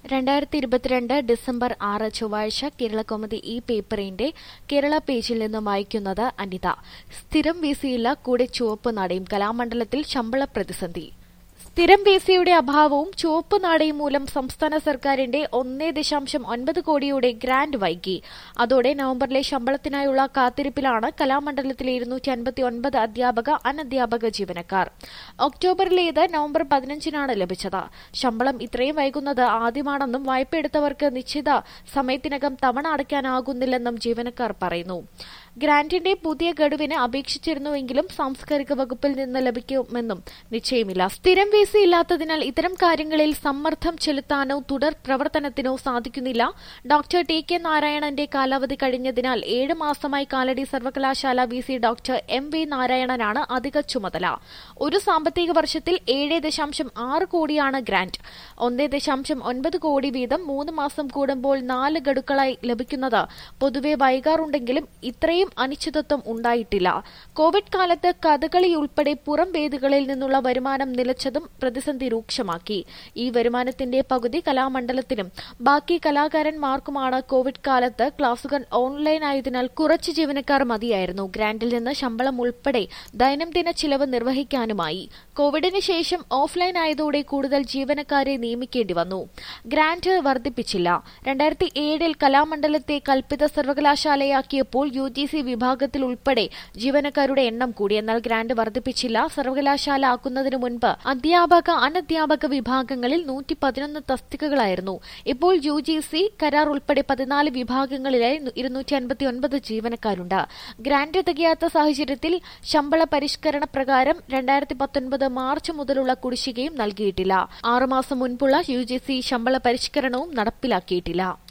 രണ്ടായിരത്തി ഇരുപത്തിരണ്ട് ഡിസംബർ ആറ് ചൊവ്വാഴ്ച കേരളകൗമുദി ഈ പേപ്പറിന്റെ കേരള പേജിൽ നിന്നും വായിക്കുന്നത് അനിത സ്ഥിരം വിസിയില്ല കൂടെ ചുവപ്പ് നാടയും കലാമണ്ഡലത്തിൽ ശമ്പള പ്രതിസന്ധി സ്ഥിരം വിസിയുടെ അഭാവവും ചുവപ്പ് നാടയും മൂലം സംസ്ഥാന സർക്കാരിന്റെ ഒന്നേ ദശാംശം ഒൻപത് കോടിയുടെ ഗ്രാന്റ് വൈകി അതോടെ നവംബറിലെ ശമ്പളത്തിനായുള്ള കാത്തിരിപ്പിലാണ് കലാമണ്ഡലത്തിലെ ഇരുന്നൂറ്റി അൻപത്തി ഒൻപത് അധ്യാപക അനധ്യാപക ജീവനക്കാർ ഒക്ടോബറിലേത് നവംബർ പതിനഞ്ചിനാണ് ലഭിച്ചത് ശമ്പളം ഇത്രയും വൈകുന്നത് ആദ്യമാണെന്നും വായ്പയെടുത്തവർക്ക് നിശ്ചിത സമയത്തിനകം തവണ അടയ്ക്കാനാകുന്നില്ലെന്നും ജീവനക്കാർ പറയുന്നു ഗ്രാന്റിന്റെ പുതിയ ഗഡുവിന് അപേക്ഷിച്ചിരുന്നുവെങ്കിലും സാംസ്കാരിക വകുപ്പിൽ നിന്ന് ലഭിക്കുമെന്നും നിശ്ചയമില്ല സ്ഥിരം വിസ ഇല്ലാത്തതിനാൽ ഇത്തരം കാര്യങ്ങളിൽ സമ്മർദ്ദം ചെലുത്താനോ തുടർ പ്രവർത്തനത്തിനോ സാധിക്കുന്നില്ല ഡോക്ടർ ടി കെ നാരായണന്റെ കാലാവധി കഴിഞ്ഞതിനാൽ ഏഴ് മാസമായി കാലടി സർവകലാശാല V C doctor M V നാരായണനാണ് അധിക ചുമതല ഒരു സാമ്പത്തിക വർഷത്തിൽ ഏഴ് ദശാംശം ആറ് കോടിയാണ് ഗ്രാന്റ് ഒന്നേ ദശാംശം ഒൻപത് കോടി വീതം മൂന്ന് മാസം കൂടുമ്പോൾ നാല് ഗഡുക്കളായി ലഭിക്കുന്നത് പൊതുവെ വൈകാറുണ്ടെങ്കിലും ഇത്രയും അനിശ്ചിതത്വം ഉണ്ടായിട്ടില്ല കോവിഡ് കാലത്ത് കഥകളി ഉൾപ്പെടെ പുറം വേദികളിൽ നിന്നുള്ള വരുമാനം നിലച്ചതും പ്രതിസന്ധി രൂക്ഷമാക്കി ഈ വരുമാനത്തിന്റെ പകുതി കലാമണ്ഡലത്തിനും ബാക്കി കലാകാരന്മാർക്കുമാണ് കോവിഡ് കാലത്ത് ക്ലാസുകൾ ഓൺലൈൻ ആയതിനാൽ കുറച്ച് ജീവനക്കാർ മതിയായിരുന്നു ഗ്രാന്റിൽ നിന്ന് ശമ്പളം ഉൾപ്പെടെ ദൈനംദിന ചിലവ് നിർവഹിക്കാനുമായി കോവിഡിന് ശേഷം ഓഫ്ലൈൻ ആയതോടെ കൂടുതൽ ജീവനക്കാരെ നിയമിക്കേണ്ടി വന്നു ഗ്രാന്റ് വർദ്ധിപ്പിച്ചില്ല രണ്ടായിരത്തി ഏഴിൽ കലാമണ്ഡലത്തെ കൽപ്പിത സർവകലാശാലയാക്കിയപ്പോൾ യു ജി സി വിഭാഗത്തിൽ ഉൾപ്പെടെ ജീവനക്കാരുടെ എണ്ണം കൂടി എന്നാൽ ഗ്രാന്റ് വർദ്ധിപ്പിച്ചില്ല സർവകലാശാല ആക്കുന്നതിന് മുൻപ് അധ്യാപക അനധ്യാപക വിഭാഗങ്ങളിൽ നൂറ്റി പതിനൊന്ന് തസ്തികകളായിരുന്നു ഇപ്പോൾ യു ജി സി കരാർ ഉൾപ്പെടെ പതിനാല് വിഭാഗങ്ങളിലായി ഇരുന്നൂറ്റി അൻപത്തി ഒൻപത് ജീവനക്കാരുണ്ട് ഗ്രാന്റ് തികയാത്ത സാഹചര്യത്തിൽ ശമ്പള പരിഷ്കരണ പ്രകാരം രണ്ടായിരത്തി പത്തൊൻപത് മാർച്ച് മുതലുള്ള കുടിശ്ശികയും നൽകിയിട്ടില്ല ആറുമാസം മുൻപുള്ള യു ജി സി ശമ്പള പരിഷ്കരണവും നടപ്പിലാക്കിയിട്ടില്ല